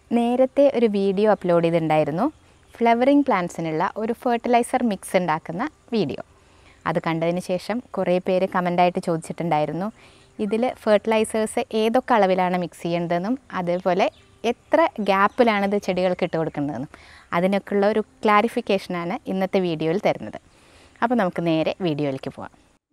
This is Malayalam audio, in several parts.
നേരത്തെ ഒരു വീഡിയോ അപ്ലോഡ് ചെയ്തിട്ടുണ്ടായിരുന്നു ഫ്ലവറിങ് പ്ലാന്റ്സിനുള്ള ഒരു ഫെർട്ടിലൈസർ മിക്സ് ഉണ്ടാക്കുന്ന വീഡിയോ അത് കണ്ടതിന് ശേഷം കുറേ പേര് കമൻ്റായിട്ട് ചോദിച്ചിട്ടുണ്ടായിരുന്നു ഇതിൽ ഫെർട്ടിലൈസേഴ്സ് ഏതൊക്കെ അളവിലാണ് മിക്സ് ചെയ്യേണ്ടതെന്നും അതേപോലെ എത്ര ഗ്യാപ്പിലാണിത് ചെടികൾക്ക് ഇട്ട് കൊടുക്കേണ്ടതെന്നും അതിനൊക്കെയുള്ള ഒരു ക്ലാരിഫിക്കേഷനാണ് ഇന്നത്തെ വീഡിയോയിൽ തരുന്നത് അപ്പോൾ നമുക്ക് നേരെ വീഡിയോയിലേക്ക് പോവാം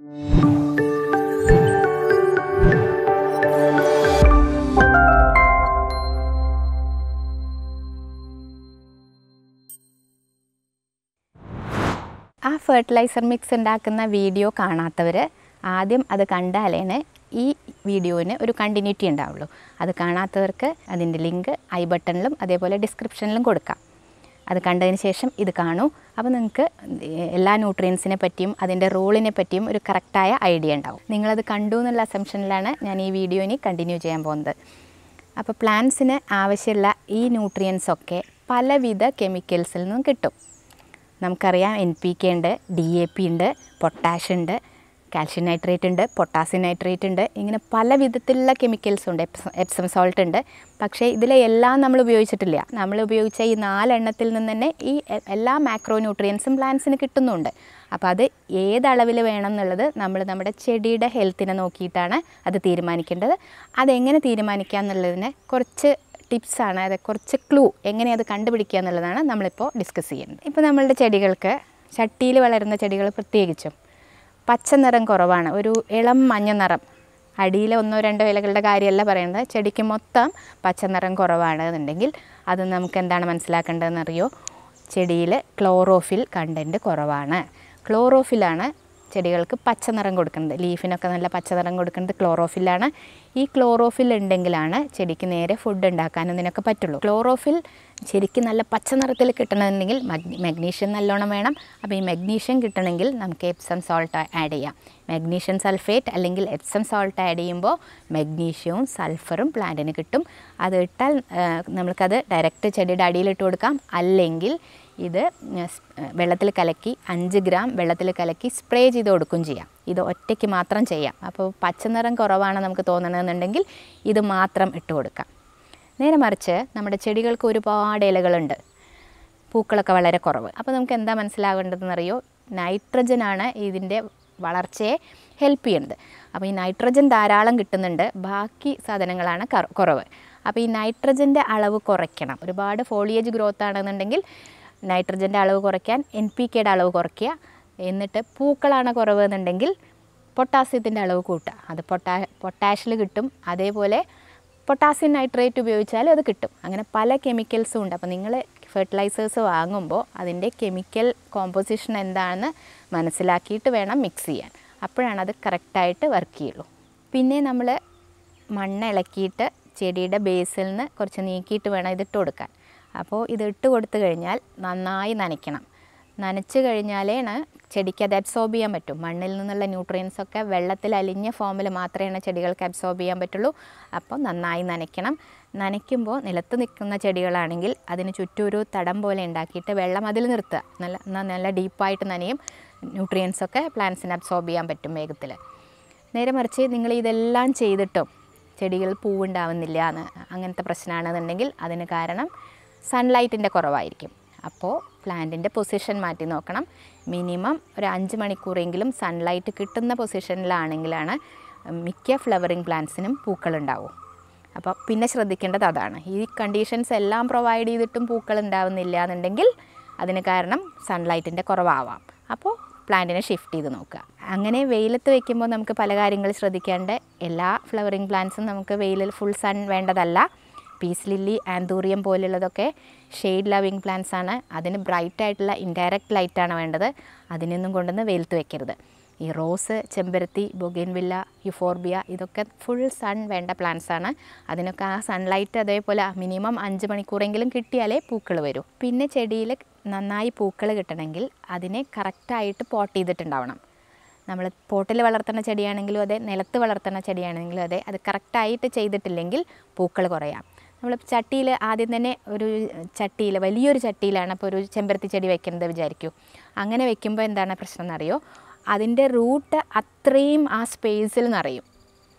ആ ഫെർട്ടിലൈസർ മിക്സ് ഉണ്ടാക്കുന്ന വീഡിയോ കാണാത്തവർ ആദ്യം അത് കണ്ടാലാണ് ഈ വീഡിയോന് ഒരു കണ്ടിന്യൂറ്റി ഉണ്ടാവുള്ളൂ അത് കാണാത്തവർക്ക് അതിൻ്റെ ലിങ്ക് ഐ ബട്ടണിലും അതേപോലെ ഡിസ്ക്രിപ്ഷനിലും കൊടുക്കാം അത് കണ്ടതിന് ശേഷം ഇത് കാണൂ അപ്പോൾ നിങ്ങൾക്ക് എല്ലാ ന്യൂട്രിയൻസിനെ പറ്റിയും അതിൻ്റെ റോളിനെ പറ്റിയും ഒരു കറക്റ്റായ ഐഡിയ ഉണ്ടാവും നിങ്ങളത് കണ്ടു എന്നുള്ള അസംഷനിലാണ് ഞാൻ ഈ വീഡിയോനി കണ്ടിന്യൂ ചെയ്യാൻ പോകുന്നത് അപ്പോൾ പ്ലാന്റ്സിന് ആവശ്യമുള്ള ഈ ന്യൂട്രിയൻസ് ഒക്കെ പലവിധ കെമിക്കൽസിൽ നിന്നും കിട്ടും നമുക്കറിയാം എൻ പി കെ ഉണ്ട് ഡി എ പി ഉണ്ട് പൊട്ടാഷ് ഉണ്ട് കാൽഷ്യം നൈട്രേറ്റ് ഉണ്ട് പൊട്ടാസ്യം നൈട്രേറ്റ് ഉണ്ട് ഇങ്ങനെ പല വിധത്തിലുള്ള കെമിക്കൽസ് ഉണ്ട് എപ്സം എപ്സം സോൾട്ട് ഉണ്ട് പക്ഷേ ഇതിലെ എല്ലാം നമ്മൾ ഉപയോഗിച്ചിട്ടില്ല നമ്മൾ ഉപയോഗിച്ച ഈ നാലെണ്ണത്തിൽ നിന്ന് തന്നെ ഈ എ- എല്ലാ മാക്രോ ന്യൂട്രിയൻസും പ്ലാന്റ്സിന് കിട്ടുന്നുണ്ട് അപ്പോൾ അത് ഏതളവിൽ വേണം എന്നുള്ളത് നമ്മൾ നമ്മുടെ ചെടിയുടെ ഹെൽത്തിനെ നോക്കിയിട്ടാണ് അത് തീരുമാനിക്കേണ്ടത് അതെങ്ങനെ തീരുമാനിക്കുക എന്നുള്ളതിന് കുറച്ച് ടിപ്സാണ് അത് കുറച്ച് ക്ലൂ എങ്ങനെ അത് കണ്ടുപിടിക്കുക എന്നുള്ളതാണ് നമ്മളിപ്പോൾ ഡിസ്കസ് ചെയ്യുന്നത് ഇപ്പോൾ നമ്മളുടെ ചെടികൾക്ക് ചട്ടിയിൽ വളരുന്ന ചെടികൾ പ്രത്യേകിച്ചും പച്ച നിറം കുറവാണ് ഒരു ഇളം മഞ്ഞ നിറം അടിയിലെ ഒന്നോ രണ്ടോ ഇലകളുടെ കാര്യമല്ല പറയുന്നത് ചെടിക്ക് മൊത്തം പച്ച നിറം കുറവാണ് എന്നുണ്ടെങ്കിൽ അത് നമുക്ക് എന്താണ് മനസ്സിലാക്കേണ്ടതെന്നറിയോ ചെടിയിൽ ക്ലോറോഫിൽ കണ്ടൻറ്റ് കുറവാണ് ക്ലോറോഫിലാണ് ചെടികൾക്ക് പച്ച നിറം കൊടുക്കുന്നത് ലീഫിനൊക്കെ നല്ല പച്ച നിറം കൊടുക്കുന്നത് ക്ലോറോഫിലാണ് ഈ ക്ലോറോഫിൽ ഉണ്ടെങ്കിലാണ് ചെടിക്ക് നേരെ ഫുഡ് ഉണ്ടാക്കാനും ഇതിനൊക്കെ പറ്റുള്ളൂ ക്ലോറോഫിൽ ശരിക്കും നല്ല പച്ച നിറത്തിൽ കിട്ടണമെന്നുണ്ടെങ്കിൽ മഗ്നീഷ്യം നല്ലോണം വേണം അപ്പോൾ ഈ മഗ്നീഷ്യം കിട്ടണമെങ്കിൽ നമുക്ക് എപ്സം സോൾട്ട് ആഡ് ചെയ്യാം മഗ്നീഷ്യം സൾഫേറ്റ് അല്ലെങ്കിൽ എപ്സം സോൾട്ട് ആഡ് ചെയ്യുമ്പോൾ മഗ്നീഷ്യവും സൾഫറും പ്ലാന്റിന് കിട്ടും അത് ഇട്ടാൽ ആ, നമുക്കത് ഡയറക്റ്റ് ചെടിയുടെ അടിയിലിട്ട് കൊടുക്കാം അല്ലെങ്കിൽ ഇത് വെള്ളത്തിൽ കലക്കി അഞ്ച് ഗ്രാം വെള്ളത്തിൽ കലക്കി സ്പ്രേ ചെയ്ത് കൊടുക്കുകയും ചെയ്യാം ഇത് ഒറ്റയ്ക്ക് മാത്രം ചെയ്യാം അപ്പോൾ പച്ചനിറം കുറവാണ് നമുക്ക് തോന്നണമെന്നുണ്ടെങ്കിൽ ഇത് മാത്രം ഇട്ട് കൊടുക്കാം നേരെ മറിച്ച് നമ്മുടെ ചെടികൾക്ക് ഒരുപാട് ഇലകളുണ്ട് പൂക്കളൊക്കെ വളരെ കുറവ് അപ്പോൾ നമുക്ക് എന്താ മനസ്സിലാവേണ്ടതെന്നറിയോ നൈട്രജനാണ് ഇതിൻ്റെ വളർച്ചയെ ഹെൽപ്പ് ചെയ്യുന്നത് അപ്പോൾ ഈ നൈട്രജൻ ധാരാളം കിട്ടുന്നുണ്ട് ബാക്കി സാധനങ്ങളാണ് കറ- കുറവ് അപ്പോൾ ഈ നൈട്രജൻ്റെ അളവ് കുറയ്ക്കണം ഒരുപാട് ഫോളിയേജ് ഗ്രോത്ത് ആണെന്നുണ്ടെങ്കിൽ നൈട്രജൻ്റെ അളവ് കുറയ്ക്കാൻ എൻ പി കെയുടെ അളവ് കുറയ്ക്കുക എന്നിട്ട് പൂക്കളാണ് കുറവ് എന്നുണ്ടെങ്കിൽ പൊട്ടാസ്യത്തിൻ്റെ അളവ് കൂട്ടുക അത് പൊട്ടാ പൊട്ടാഷിൽ കിട്ടും അതേപോലെ പൊട്ടാസ്യം നൈട്രേറ്റ് ഉപയോഗിച്ചാൽ അത് കിട്ടും അങ്ങനെ പല കെമിക്കൽസും ഉണ്ട് അപ്പോൾ നിങ്ങൾ ഫെർട്ടിലൈസേഴ്സ് വാങ്ങുമ്പോൾ അതിൻ്റെ കെമിക്കൽ കോമ്പോസിഷൻ എന്താണെന്ന് മനസ്സിലാക്കിയിട്ട് വേണം മിക്സ് ചെയ്യാൻ അപ്പോഴാണ് അത് കറക്റ്റായിട്ട് വർക്ക് ചെയ്യുള്ളൂ പിന്നെ നമ്മൾ മണ്ണ് ഇളക്കിയിട്ട് ചെടിയുടെ ബേസിൽ നിന്ന് കുറച്ച് നീക്കിയിട്ട് വേണം ഇതിട്ട് കൊടുക്കാൻ അപ്പോൾ ഇത് ഇട്ട് കൊടുത്തു കഴിഞ്ഞാൽ നന്നായി നനയ്ക്കണം നനച്ച് കഴിഞ്ഞാലാണ് ചെടിക്ക് അത് അബ്സോർബ് ചെയ്യാൻ പറ്റും മണ്ണിൽ നിന്നുള്ള ന്യൂട്രിയൻസ് ഒക്കെ വെള്ളത്തിൽ അലിഞ്ഞ ഫോമിൽ മാത്രമേ ചെടികൾക്ക് അബ്സോർബ് ചെയ്യാൻ പറ്റുള്ളൂ അപ്പോൾ നന്നായി നനയ്ക്കണം നനയ്ക്കുമ്പോൾ നിലത്ത് നിൽക്കുന്ന ചെടികളാണെങ്കിൽ അതിന് ചുറ്റും ഒരു തടം പോലെ ഉണ്ടാക്കിയിട്ട് വെള്ളം അതിൽ നിർത്തുക നല്ല എന്നാൽ നല്ല ഡീപ്പായിട്ട് നനയും ന്യൂട്രിയൻസ് ഒക്കെ പ്ലാന്റ്സിന് അബ്സോർബ് ചെയ്യാൻ പറ്റും വേഗത്തിൽ നേരെ മറിച്ച് നിങ്ങൾ ഇതെല്ലാം ചെയ്തിട്ടും ചെടികൾ പൂവുണ്ടാവുന്നില്ല എന്ന് അങ്ങനത്തെ പ്രശ്നമാണെന്നുണ്ടെങ്കിൽ അതിന് കാരണം സൺലൈറ്റിൻ്റെ കുറവായിരിക്കും അപ്പോൾ പ്ലാന്റിൻ്റെ പൊസിഷൻ മാറ്റി നോക്കണം മിനിമം ഒരു അഞ്ച് മണിക്കൂറെങ്കിലും സൺലൈറ്റ് കിട്ടുന്ന പൊസിഷനിലാണെങ്കിലാണ് മിക്ക ഫ്ലവറിങ് പ്ലാന്റ്സിനും പൂക്കളുണ്ടാവും അപ്പോൾ പിന്നെ ശ്രദ്ധിക്കേണ്ടത് അതാണ് ഈ കണ്ടീഷൻസ് എല്ലാം പ്രൊവൈഡ് ചെയ്തിട്ടും പൂക്കൾ ഉണ്ടാവുന്നില്ല എന്നുണ്ടെങ്കിൽ അതിന് കാരണം സൺലൈറ്റിൻ്റെ കുറവാവാം അപ്പോൾ പ്ലാന്റിനെ ഷിഫ്റ്റ് ചെയ്ത് നോക്കുക അങ്ങനെ വെയിലത്ത് വെക്കുമ്പോൾ നമുക്ക് പല കാര്യങ്ങൾ ശ്രദ്ധിക്കാണ്ട് എല്ലാ ഫ്ലവറിങ് പ്ലാന്റ്സും നമുക്ക് വെയിലിൽ ഫുൾ സൺ വേണ്ടതല്ല പീസ് ലില്ലി ആന്തൂറിയം പോലുള്ളതൊക്കെ ഷെയ്ഡ് ലവിങ് പ്ലാന്റ്സ് ആണ് അതിന് ബ്രൈറ്റ് ആയിട്ടുള്ള ഇൻഡയറക്റ്റ് ലൈറ്റാണ് വേണ്ടത് അതിനൊന്നും കൊണ്ടുവന്ന് വെയിലത്ത് വെക്കരുത് ഈ റോസ് ചെമ്പരത്തി ബൊഗേൻവില്ല യുഫോർബിയ ഇതൊക്കെ ഫുൾ സൺ വേണ്ട പ്ലാന്റ്സ് ആണ് അതിനൊക്കെ ആ സൺലൈറ്റ് അതേപോലെ മിനിമം അഞ്ച് മണിക്കൂറെങ്കിലും കിട്ടിയാലേ പൂക്കൾ വരൂ പിന്നെ ചെടിയിൽ നന്നായി പൂക്കൾ കിട്ടണമെങ്കിൽ അതിനെ കറക്റ്റായിട്ട് പോട്ട് ചെയ്തിട്ടുണ്ടാവണം നമ്മൾ പോട്ടിൽ വളർത്തുന്ന ചെടിയാണെങ്കിലും അതെ നിലത്ത് വളർത്തുന്ന ചെടിയാണെങ്കിലും അതെ അത് കറക്റ്റായിട്ട് ചെയ്തിട്ടില്ലെങ്കിൽ പൂക്കൾ കുറയാം നമ്മൾ ചട്ടിയിൽ ആദ്യം തന്നെ ഒരു ചട്ടിയിൽ വലിയൊരു ചട്ടിയിലാണ് അപ്പോൾ ഒരു ചെമ്പരത്തി ചെടി വെക്കുന്നത് വിചാരിക്കൂ അങ്ങനെ വെക്കുമ്പോൾ എന്താണ് പ്രശ്നം എന്നറിയോ അതിൻ്റെ റൂട്ട് അത്രയും ആ സ്പേസിൽ നിറയും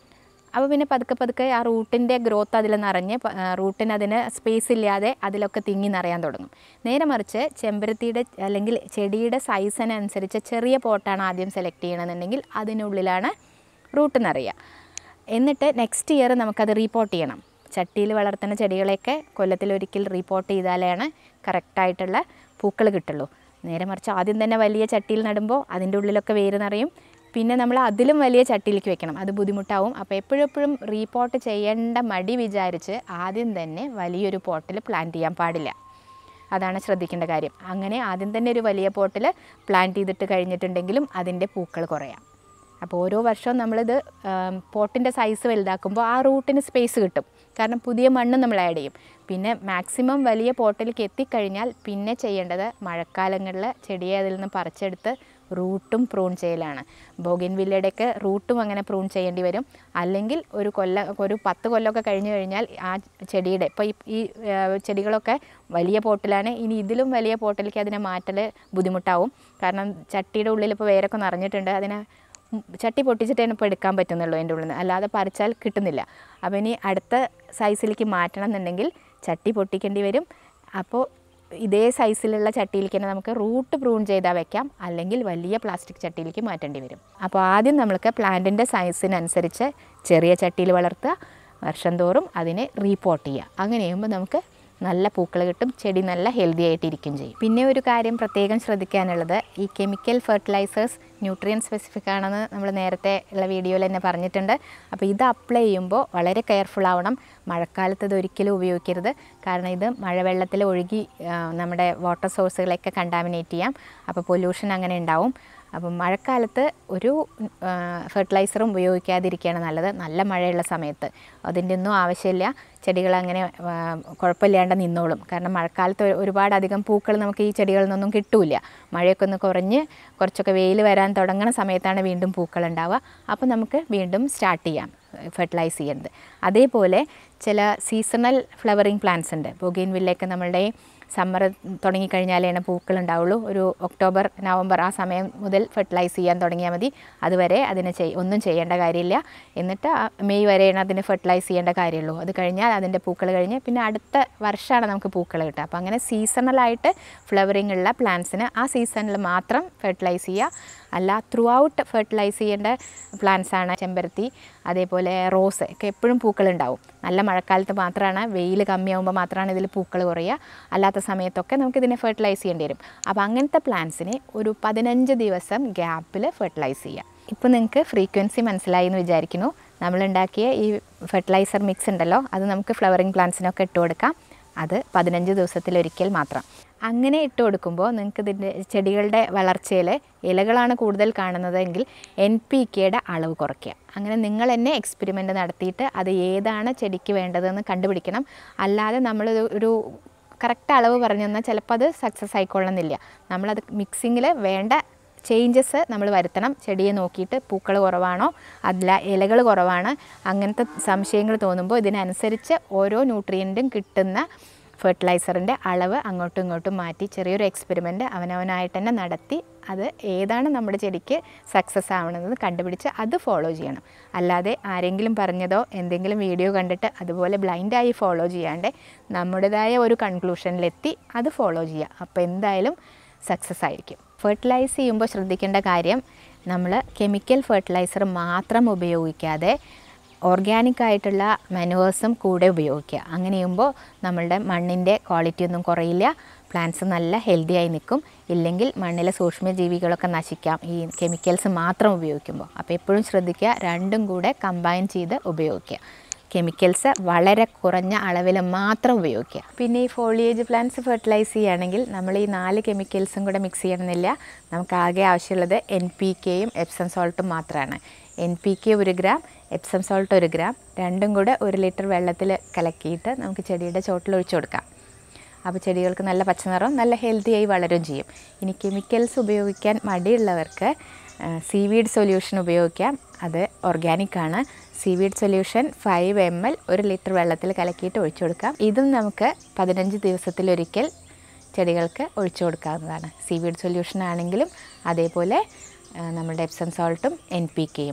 അപ്പോൾ പിന്നെ പതുക്കെ പതുക്കെ ആ റൂട്ടിൻ്റെ ഗ്രോത്ത് അതിൽ നിറഞ്ഞ് പ- ആ, റൂട്ടിന് അതിന് സ്പേസ് ഇല്ലാതെ അതിലൊക്കെ തിങ്ങി നിറയാൻ തുടങ്ങും നേരെ മറിച്ച് ചെമ്പരത്തിയുടെ അല്ലെങ്കിൽ ചെടിയുടെ സൈസിനനുസരിച്ച് ചെറിയ പോട്ടാണ് ആദ്യം സെലക്ട് ചെയ്യണമെന്നുണ്ടെങ്കിൽ അതിനുള്ളിലാണ് റൂട്ട് നിറയുക എന്നിട്ട് നെക്സ്റ്റ് ഇയർ നമുക്കത് റീപോർട്ട് ചെയ്യണം ചട്ടിയിൽ വളർത്തുന്ന ചെടികളെയൊക്കെ കൊല്ലത്തിലൊരിക്കൽ റീപോർട്ട് ചെയ്താലാണ് കറക്റ്റായിട്ടുള്ള പൂക്കൾ കിട്ടുള്ളൂ നേരെ മറിച്ച് ആദ്യം തന്നെ വലിയ ചട്ടിയിൽ നടുമ്പോൾ അതിൻ്റെ ഉള്ളിലൊക്കെ വേര് നിറയും പിന്നെ നമ്മൾ അതിലും വലിയ ചട്ടിയിലേക്ക് വെക്കണം അത് ബുദ്ധിമുട്ടാവും അപ്പോൾ എപ്പോഴും എപ്പോഴും റീപോർട്ട് ചെയ്യേണ്ട മടി വിചാരിച്ച് ആദ്യം തന്നെ വലിയൊരു പോട്ടിൽ പ്ലാന്റ് ചെയ്യാൻ പാടില്ല അതാണ് ശ്രദ്ധിക്കേണ്ട കാര്യം അങ്ങനെ ആദ്യം തന്നെ ഒരു വലിയ പോട്ടിൽ പ്ലാന്റ് ചെയ്തിട്ട് കഴിഞ്ഞിട്ടുണ്ടെങ്കിലും അതിൻ്റെ പൂക്കൾ കുറയാം അപ്പോൾ ഓരോ വർഷവും നമ്മളിത് പോട്ടിൻ്റെ സൈസ് വലുതാക്കുമ്പോൾ ആ റൂട്ടിന് സ്പേസ് കിട്ടും കാരണം പുതിയ മണ്ണ് നമ്മൾ ആഡ് ചെയ്യും പിന്നെ മാക്സിമം വലിയ പോട്ടിലേക്ക് എത്തിക്കഴിഞ്ഞാൽ പിന്നെ ചെയ്യേണ്ടത് മഴക്കാലങ്ങളിൽ ചെടിയെ അതിൽ നിന്ന് പറിച്ചെടുത്ത് റൂട്ടും പ്രൂൺ ചെയ്യലാണ് ബോഗിൻ വില്ലയുടെയൊക്കെ റൂട്ടും അങ്ങനെ പ്രൂൺ ചെയ്യേണ്ടി വരും അല്ലെങ്കിൽ ഒരു കൊല്ല ഒരു പത്ത് കൊല്ലമൊക്കെ കഴിഞ്ഞ് കഴിഞ്ഞാൽ ആ ചെടിയുടെ ഇപ്പോൾ ഈ ഈ ആ, ചെടികളൊക്കെ വലിയ പോട്ടിലാണ് ഇനി ഇതിലും വലിയ പോട്ടിലേക്ക് അതിനെ മാറ്റൽ ബുദ്ധിമുട്ടാവും കാരണം ചട്ടിയുടെ ഉള്ളിൽ ഇപ്പോൾ വേരൊക്കെ നിറഞ്ഞിട്ടുണ്ട് അതിനെ ഉം ചട്ടി പൊട്ടിച്ചിട്ടേ ഇപ്പോൾ എടുക്കാൻ പറ്റുന്നുള്ളൂ അതിൻ്റെ ഉള്ളിൽ നിന്ന് അല്ലാതെ പറിച്ചാൽ കിട്ടുന്നില്ല അപ്പോൾ ഇനി അടുത്ത സൈസിലേക്ക് മാറ്റണം എന്നുണ്ടെങ്കിൽ ചട്ടി പൊട്ടിക്കേണ്ടി വരും അപ്പോൾ ഇതേ സൈസിലുള്ള ചട്ടിയിലേക്ക് തന്നെ നമുക്ക് റൂട്ട് പ്രൂൺ ചെയ്താൽ വെക്കാം അല്ലെങ്കിൽ വലിയ പ്ലാസ്റ്റിക് ചട്ടിയിലേക്ക് മാറ്റേണ്ടി വരും അപ്പോൾ ആദ്യം നമ്മൾക്ക് പ്ലാന്റിൻ്റെ സൈസിനനുസരിച്ച് ചെറിയ ചട്ടിയിൽ വളർത്തുക വർഷം തോറും അതിനെ റീപോർട്ട് ചെയ്യുക അങ്ങനെ ചെയ്യുമ്പോൾ നമുക്ക് നല്ല പൂക്കൾ കിട്ടും ചെടി നല്ല ഹെൽത്തി ആയിട്ടിരിക്കും ചെയ്യും പിന്നെ ഒരു കാര്യം പ്രത്യേകം ശ്രദ്ധിക്കാനുള്ളത് ഈ കെമിക്കൽ ഫെർട്ടിലൈസേഴ്സ് ന്യൂട്രിയൻ സ്പെസിഫിക് ആണെന്ന് നമ്മൾ നേരത്തെ ഉള്ള വീഡിയോയിൽ തന്നെ പറഞ്ഞിട്ടുണ്ട് അപ്പോൾ ഇത് അപ്ലൈ ചെയ്യുമ്പോൾ വളരെ കെയർഫുൾ ആവണം മഴക്കാലത്ത് ഇത് ഒരിക്കലും ഉപയോഗിക്കരുത് കാരണം ഇത് മഴവെള്ളത്തിൽ ഒഴുകി ആ, നമ്മുടെ വാട്ടർ സോഴ്സുകളെയൊക്കെ കണ്ടാമിനേറ്റ് ചെയ്യാം അപ്പോൾ പൊല്യൂഷൻ അങ്ങനെ ഉണ്ടാവും അപ്പം മഴക്കാലത്ത് ഒരു ഫെർട്ടിലൈസറും ഉപയോഗിക്കാതിരിക്കുകയാണ് നല്ലത് നല്ല മഴയുള്ള സമയത്ത് അതിൻ്റെ ഒന്നും ആവശ്യമില്ല ചെടികൾ അങ്ങനെ ആ, കുഴപ്പമില്ലാണ്ട് നിന്നോളും കാരണം മഴക്കാലത്ത് ഒരു- ഒരുപാട് അധികം പൂക്കൾ നമുക്ക് ഈ ചെടികളിൽ നിന്നൊന്നും കിട്ടൂല മഴയൊക്കെ ഒന്ന് കുറഞ്ഞ് കുറച്ചൊക്കെ വെയിൽ വരാൻ തുടങ്ങുന്ന സമയത്താണ് വീണ്ടും പൂക്കൾ ഉണ്ടാവുക അപ്പോൾ നമുക്ക് വീണ്ടും സ്റ്റാർട്ട് ചെയ്യാം ഫെർട്ടിലൈസ് ചെയ്യുന്നത് അതേപോലെ ചില സീസണൽ ഫ്ലവറിങ് പ്ലാന്റ്സ് ഉണ്ട് ബൊഗെയിൻ വില്ലയൊക്കെ നമ്മളുടെ സമ്മർ തുടങ്ങിക്കഴിഞ്ഞാലാണ് പൂക്കൾ ഉണ്ടാവുള്ളൂ ഒരു ഒക്ടോബർ നവംബർ ആ സമയം മുതൽ ഫെർട്ടിലൈസ് ചെയ്യാൻ തുടങ്ങിയാൽ മതി അതുവരെ അതിന് ചെയ് ഒന്നും ചെയ്യേണ്ട കാര്യമില്ല എന്നിട്ട് ആ മെയ് വരെയാണ് അതിന് ഫെർട്ടിലൈസ് ചെയ്യേണ്ട കാര്യമുള്ളൂ അത് കഴിഞ്ഞാൽ അതിൻ്റെ പൂക്കൾ കഴിഞ്ഞ് പിന്നെ അടുത്ത വർഷമാണ് നമുക്ക് പൂക്കൾ കിട്ടുക അപ്പോൾ അങ്ങനെ സീസണലായിട്ട് ഫ്ലവറിംഗ് ഉള്ള പ്ലാന്റ്സിന് ആ സീസണിൽ മാത്രം ഫെർട്ടിലൈസ് ചെയ്യുക അല്ല ത്രൂ ഔട്ട് ഫെർട്ടിലൈസ് ചെയ്യേണ്ട പ്ലാന്റ്സ് ആണ് ചെമ്പരത്തി അതേപോലെ റോസ് ഒക്കെ എപ്പോഴും പൂക്കളുണ്ടാവും നല്ല മഴക്കാലത്ത് മാത്രമാണ് വെയിൽ കമ്മിയാകുമ്പോൾ മാത്രമാണ് ഇതിൽ പൂക്കൾ കുറയുക അല്ലാത്ത സമയത്തൊക്കെ നമുക്ക് ഇതിനെ ഫെർട്ടിലൈസ് ചെയ്യേണ്ടി വരും അപ്പോൾ അങ്ങനത്തെ പ്ലാന്റ്സിനെ ഒരു പതിനഞ്ച് ദിവസം ഗ്യാപ്പിൽ ഫെർട്ടിലൈസ് ചെയ്യുക ഇപ്പോൾ നിങ്ങൾക്ക് ഫ്രീക്വൻസി മനസ്സിലായി എന്ന് വിചാരിക്കുന്നു നമ്മളുണ്ടാക്കിയ ഈ ഫെർട്ടിലൈസർ മിക്സ് ഉണ്ടല്ലോ അത് നമുക്ക് ഫ്ലവറിങ് പ്ലാന്റ്സിനൊക്കെ ഇട്ട് കൊടുക്കാം അത് പതിനഞ്ച് ദിവസത്തിലൊരിക്കൽ മാത്രം അങ്ങനെ ഇട്ട് കൊടുക്കുമ്പോൾ നിങ്ങൾക്ക് ഇതിൻ്റെ ചെടികളുടെ വളർച്ചയിൽ ഇലകളാണ് കൂടുതൽ കാണുന്നതെങ്കിൽ എൻ പി കെയുടെ അളവ് കുറയ്ക്കുക അങ്ങനെ നിങ്ങൾ തന്നെ എക്സ്പെരിമെൻ്റ് നടത്തിയിട്ട് അത് ഏതാണ് ചെടിക്ക് വേണ്ടതെന്ന് കണ്ടുപിടിക്കണം അല്ലാതെ നമ്മൾ ഒരു കറക്റ്റ് അളവ് പറഞ്ഞു തന്നാൽ ചിലപ്പോൾ അത് സക്സസ് ആയിക്കൊള്ളുന്നില്ല നമ്മളത് മിക്സിങ്ങിൽ വേണ്ട ചേഞ്ചസ് നമ്മൾ വരുത്തണം ചെടിയെ നോക്കിയിട്ട് പൂക്കൾ കുറവാണോ അല്ല ഇലകൾ കുറവാണ് അങ്ങനത്തെ സംശയങ്ങൾ തോന്നുമ്പോൾ ഇതിനനുസരിച്ച് ഓരോ ന്യൂട്രിയൻറ്റും കിട്ടുന്ന ഫെർട്ടിലൈസറിൻ്റെ അളവ് അങ്ങോട്ടും ഇങ്ങോട്ടും മാറ്റി ചെറിയൊരു എക്സ്പെരിമെൻറ്റ് അവനവനായിട്ട് തന്നെ നടത്തി അത് ഏതാണ് നമ്മുടെ ചെടിക്ക് സക്സസ് ആവണമെന്ന് കണ്ടുപിടിച്ച് അത് ഫോളോ ചെയ്യണം അല്ലാതെ ആരെങ്കിലും പറഞ്ഞതോ എന്തെങ്കിലും വീഡിയോ കണ്ടിട്ട് അതുപോലെ ബ്ലൈൻഡായി ഫോളോ ചെയ്യാണ്ട് നമ്മുടേതായ ഒരു കൺക്ലൂഷനിലെത്തി അത് ഫോളോ ചെയ്യുക അപ്പോൾ എന്തായാലും സക്സസ് ആയിരിക്കും ഫെർട്ടിലൈസ് ചെയ്യുമ്പോൾ ശ്രദ്ധിക്കേണ്ട കാര്യം നമ്മൾ കെമിക്കൽ ഫെർട്ടിലൈസർ മാത്രം ഉപയോഗിക്കാതെ ഓർഗാനിക് ആയിട്ടുള്ള മെനുവേഴ്സും കൂടെ ഉപയോഗിക്കുക അങ്ങനെ ചെയ്യുമ്പോൾ നമ്മളുടെ മണ്ണിൻ്റെ ക്വാളിറ്റി ഒന്നും കുറയില്ല പ്ലാന്റ്സ് നല്ല ഹെൽത്തി ആയി നിൽക്കും ഇല്ലെങ്കിൽ മണ്ണിലെ സൂക്ഷ്മജീവികളൊക്കെ നശിക്കാം ഈ കെമിക്കൽസ് മാത്രം ഉപയോഗിക്കുമ്പോൾ അപ്പോൾ എപ്പോഴും ശ്രദ്ധിക്കുക രണ്ടും കൂടെ കമ്പൈൻ ചെയ്ത് ഉപയോഗിക്കുക കെമിക്കൽസ് വളരെ കുറഞ്ഞ അളവിൽ മാത്രം ഉപയോഗിക്കുക പിന്നെ ഈ ഫോളിയേജ് പ്ലാന്റ്സ് ഫെർട്ടിലൈസ് ചെയ്യുകയാണെങ്കിൽ നമ്മൾ ഈ നാല് കെമിക്കൽസും കൂടെ മിക്സ് ചെയ്യണമെന്നില്ല നമുക്ക് ആകെ ആവശ്യമുള്ളത് എൻ പി കെയും എപ്സം സോൾട്ടും മാത്രമാണ് എൻ പി കെ ഒരു ഗ്രാം എപ്സം സോൾട്ട് ഒരു ഗ്രാം രണ്ടും കൂടെ ഒരു ലിറ്റർ വെള്ളത്തിൽ കലക്കിയിട്ട് നമുക്ക് ചെടിയുടെ ചോട്ടിൽ ഒഴിച്ചു കൊടുക്കാം അപ്പോൾ ചെടികൾക്ക് നല്ല പച്ചനിറം നല്ല ഹെൽത്തിയായി വളരും ചെയ്യും ഇനി കെമിക്കൽസ് ഉപയോഗിക്കാൻ മടിയുള്ളവർക്ക് സീവീഡ് സൊല്യൂഷൻ ഉപയോഗിക്കാം അത് ഓർഗാനിക് ആണ് seaweed solution five M L ഒരു ലിറ്റർ വെള്ളത്തിൽ കലക്കിയിട്ട് ഒഴിച്ചു കൊടുക്കാം ഇതും നമുക്ക് പതിനഞ്ച് ദിവസത്തിലൊരിക്കൽ ചെടികൾക്ക് ഒഴിച്ചു കൊടുക്കാവുന്നതാണ് സീവീഡ് സൊല്യൂഷൻ ആണെങ്കിലും അതേപോലെ ആ, നമ്മുടെ എപ്സം സോൾട്ടും എൻ പി കെയും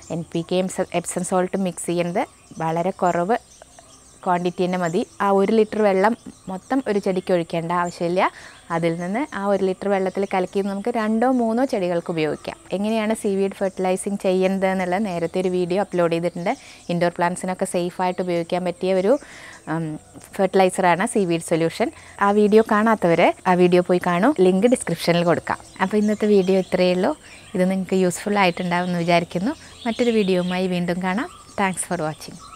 എൻ പി കെയും എപ്സം സോൾട്ടും മിക്സ് ചെയ്യുന്നത് വളരെ കുറവ് ക്വാണ്ടിറ്റി തന്നെ മതി ആ ഒരു ലിറ്റർ വെള്ളം മൊത്തം ഒരു ചെടിക്ക് ഒഴിക്കേണ്ട ആവശ്യമില്ല അതിൽ നിന്ന് ആ ഒരു ലിറ്റർ വെള്ളത്തിൽ കലക്കി നമുക്ക് രണ്ടോ മൂന്നോ ചെടികൾക്ക് ഉപയോഗിക്കാം എങ്ങനെയാണ് സീവീഡ് ഫെർട്ടിലൈസിങ് ചെയ്യുന്നത് എന്നുള്ള നേരത്തെ ഒരു വീഡിയോ അപ്ലോഡ് ചെയ്തിട്ടുണ്ട് ഇൻഡോർ പ്ലാന്റ്സിനൊക്കെ സേഫായിട്ട് ഉപയോഗിക്കാൻ പറ്റിയ ഒരു ഫെർട്ടിലൈസറാണ് സീവീഡ് സൊല്യൂഷൻ ആ വീഡിയോ കാണാത്തവർ ആ വീഡിയോ പോയി കാണൂ ലിങ്ക് ഡിസ്ക്രിപ്ഷനിൽ കൊടുക്കാം അപ്പോൾ ഇന്നത്തെ വീഡിയോ ഇത്രയേ ഉള്ളൂ ഇത് നിങ്ങൾക്ക് യൂസ്ഫുൾ ആയിട്ടുണ്ടാവും എന്ന് വിചാരിക്കുന്നു മറ്റൊരു വീഡിയോയുമായി വീണ്ടും കാണാം താങ്ക്സ് ഫോർ വാച്ചിങ്